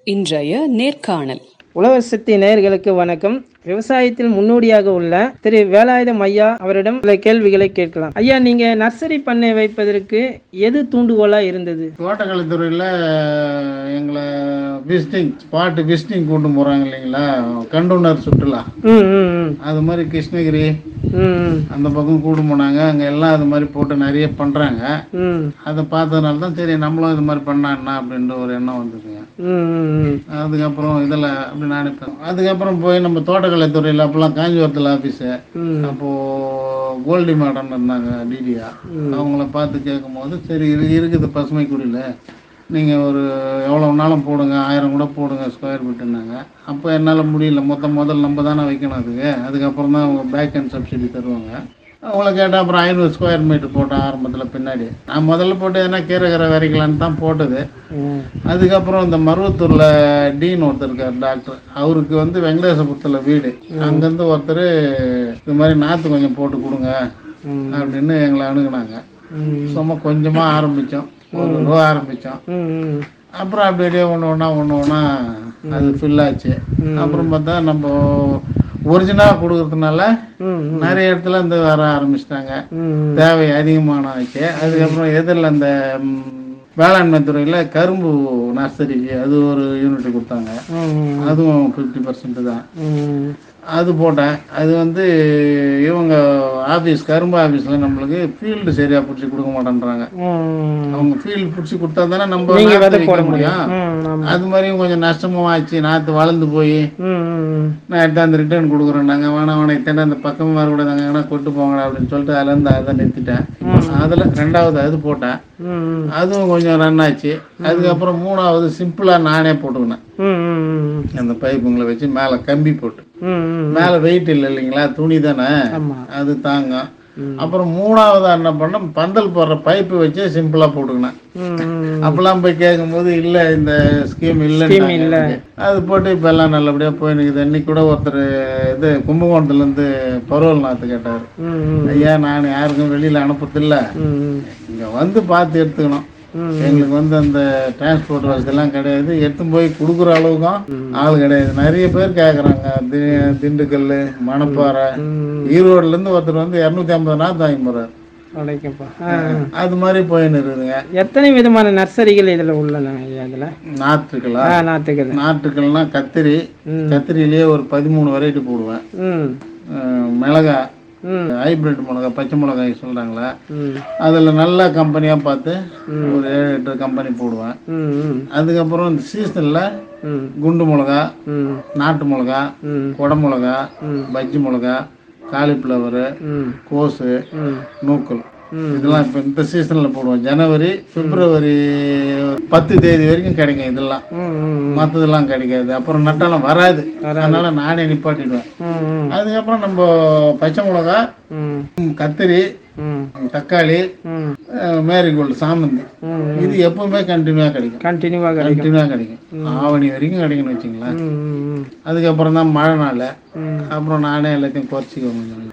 இன்றைய நேர்காணல் உலகசக்தி நேயர்களுக்கு வணக்கம் விவசாயத்தில் முன்னோடியாக உள்ள திரு வேலாயுதம் ஐயா அவரிடம் சில கேள்விகளை கேட்கலாம் ஐயா நீங்க நர்சரி பண்ணை வைப்பதற்கு எது தூண்டுகோலா இருந்தது தோட்டக்கலைத்துறையில் எங்களை விசிட்டிங் ஸ்பாட் விசிட்டிங் கூட்டு போகிறாங்க இல்லைங்களா கண்டுணர் சுற்றுலா ம் ம் ம். அது மாதிரி கிருஷ்ணகிரி ம் ம் அந்த பக்கம் கூட்டு போனாங்க அங்கே எல்லாம் அது மாதிரி போட்டு நிறைய பண்ணுறாங்க ம் அதை பார்த்ததுனால தான் சரி நம்மளும் இது மாதிரி பண்ணா என்ன அப்படின்ற ஒரு எண்ணம் வந்ததுங்க ம் ம் அதுக்கப்புறம் இதில் அப்படி நினைப்பேன் அதுக்கப்புறம் போய் நம்ம தோட்டக்கலைத்துறையில் அப்போல்லாம் காஞ்சிபுரத்தில் ஆஃபீஸு ம் அப்போது கோல்டி மேடம் இருந்தாங்க டிடியா அவங்கள பார்த்து கேட்கும்போது சரி இது இருக்குது பசுமை குடியில் நீங்கள் ஒரு எவ்வளோ நாளும் போடுங்க ஆயிரம் கூட போடுங்க ஸ்கொயர் ஃபீட்டுன்னாங்க அப்போ என்னால் முடியல மொத்தம் முதல்ல நம்ம தானே வைக்கணும் அதுக்கு அதுக்கப்புறம் தான் அவங்க பேக் அண்ட் சப்சிடி தருவாங்க அவங்கள கேட்டால் அப்புறம் ஐநூறு ஸ்கொயர் மீட்டர் போட்டேன் ஆரம்பத்தில் பின்னாடி நான் முதல்ல போட்டு எதனா கீரை கீரை வரைக்கலான்னு தான் போட்டது ம் அதுக்கப்புறம் இந்த மருவத்தூரில் டீன் ஒருத்தர் இருக்கார் டாக்டர் அவருக்கு வந்து வெங்கடேசபுரத்தில் வீடு அங்கேருந்து ஒருத்தர் இது மாதிரி நாற்று கொஞ்சம் போட்டு கொடுங்க ம். அப்படின்னு எங்களை அணுகுனாங்க ம் சும்மா கொஞ்சமாக ஆரம்பித்தோம் ஒரு ரூபா ஆரம்பித்தோம் ம் ம் அப்புறம் அப்படி அப்படியே ஒன்று ஒன்றா ஒன்று ஒன்றா அது ஃபில் ஆச்சு அப்புறம் பார்த்தா நம்ம ஒரிஜினலாக கொடுக்கறதுனால ம் நிறைய இடத்துல இருந்து வர ஆரம்பிச்சிட்டாங்க ம் தேவை அதிகமான ஆச்சு அதுக்கப்புறம் எதிரில் அந்த ம், வேளாண்மை துறையில் கரும்பு நர்சரிக்கு அது ஒரு யூனிட் கொடுத்தாங்க ம் அதுவும் ஃபிஃப்டி பர்சன்ட் தான் ம் அது போட்டேன் அது வந்து இவங்க ஆஃபீஸ் கரும்பு ஆஃபீஸில் நம்மளுக்கு ஃபீல்டு சரியாக பிடிச்சி கொடுக்க மாட்டேன்றாங்க ம் அவங்க ஃபீல்டு பிடிச்சி கொடுத்தா தானே நம்ம நீங்க நாத்து விதை வைக்க போட முடியும் முடியும் ம் ஆமா அது மாதிரியும் கொஞ்சம் நஷ்டமும் ஆச்சு நாற்று வளர்ந்து போய் ம் ம் நான் எடுத்தாந்து ரிட்டர்ன் கொடுக்குறேன் நாங்கள் வேணாம் வேணாம் இத்தனை அந்த பக்கம் வரக்கூடாது எங்கன்னா கொட்டு போங்கடா அப்படின்னு சொல்லிட்டு அதுலேருந்து அதை நிறுத்திட்டேன் அதில் ரெண்டாவது அது போட்டேன் ம் ம் அதுவும் கொஞ்சம் ரன் ஆச்சு அதுக்கப்புறம் மூணாவது சிம்பிளாக நானே போட்டுக்கினேன் ம் ம் ம் அந்த பைப்புங்களை வச்சு மேலே கம்பி போட்டு ம் ம் மேலே வெயிட் இல்லை இல்லைங்களா துணி தானே ஆமா அது தாங்கும் அப்புறம் மூணாவது என்ன பண்ணேன் பந்தல் போடுற பைப்பு வச்சு சிம்பிளாக போட்டுக்கினேன் ம் ம் அப்பெல்லாம் போய் கேட்கும்போது இல்லை இந்த ஸ்கீம் இல்லை அது போட்டு இப்போ எல்லாம் நல்லபடியாக போயினுக்குது இன்னைக்கு கூட ஒருத்தர் இது கும்பகோணத்துலேருந்து பருவல் நாத்து கேட்டார் ம் ம் ஐயா நான் யாருக்கும் வெளியில் அனுப்புறதில்ல ம் ம் இங்கே வந்து பார்த்து எடுத்துக்கணும் ம். எங்களுக்கு வந்து அந்த டிரான்ஸ்போர்ட் வசதியெல்லாம் கிடையாது எடுத்து போய் கொடுக்குற அளவுக்கும் ஆள் கிடையாது நிறைய பேர் கேட்குறாங்க திண்டுக்கல் மணப்பாறை ம் ஈரோடுலேருந்து ஒருத்தர் வந்து இரநூத்தி ஐம்பது நாற்று வாங்கி போகிறார் அடைக்கப்பா ஆ அது மாதிரி போயின்னு இருக்குதுங்க எத்தனை விதமான நர்சரிகள் இதில் உள்ளன ஐயா இதில் நாற்றுகளா ஆ நாற்றுகள் நாற்றுக்கள்னா கத்திரி ம். கத்திரியிலேயே ஒரு பதிமூணு வெரைட்டி போடுவேன் ம் அஹ் மிளகா ம் ஹைப்ரிட் மிளகா பச்சை மிளகாய் சொல்கிறாங்களே ம் அதில் நல்ல கம்பெனியாக பார்த்து ஒரு ஏழு எட்டு கம்பெனி போடுவேன் ம் ம் அதுக்கப்புறம் இந்த சீசனில் ம் குண்டு மிளகா ம் நாட்டு மிளகா ம் குடை மிளகா ம். பஜ்ஜி மிளகா காலிஃப்ளவரு ம் கோஸு ம் நூக்கல் ம். இதெல்லாம் இப்போ இந்த சீசனில் போடுவோம் ஜனவரி பிப்ரவரி பத்து தேதி வரைக்கும் கிடைக்கும் இதெல்லாம் ம் ம் மற்றதெல்லாம் கிடைக்காது அப்புறம் நட்டாலும் வராது அதனால நானே நிப்பாட்டிடுவேன் ம் ம் அதுக்கப்புறம் நம்ம பச்சை மிளகா ம் ம், கத்திரி ம் தக்காளி ம் மேரிகோல்டு சாமந்தி ம் இது எப்பவுமே கண்டினியூவாக கிடைக்கும் கண்டினியூவாக கிடைக்கும் கண்டினியூவாக கிடைக்கும் ஆவணி வரைக்கும் கிடைக்கும்னு வச்சுங்களேன் ம் ம் அதுக்கப்புறம் தான் மழை நாள் ம் அப்புறம் நானே எல்லாத்தையும் குறைச்சிக்குவேன் கொஞ்சம்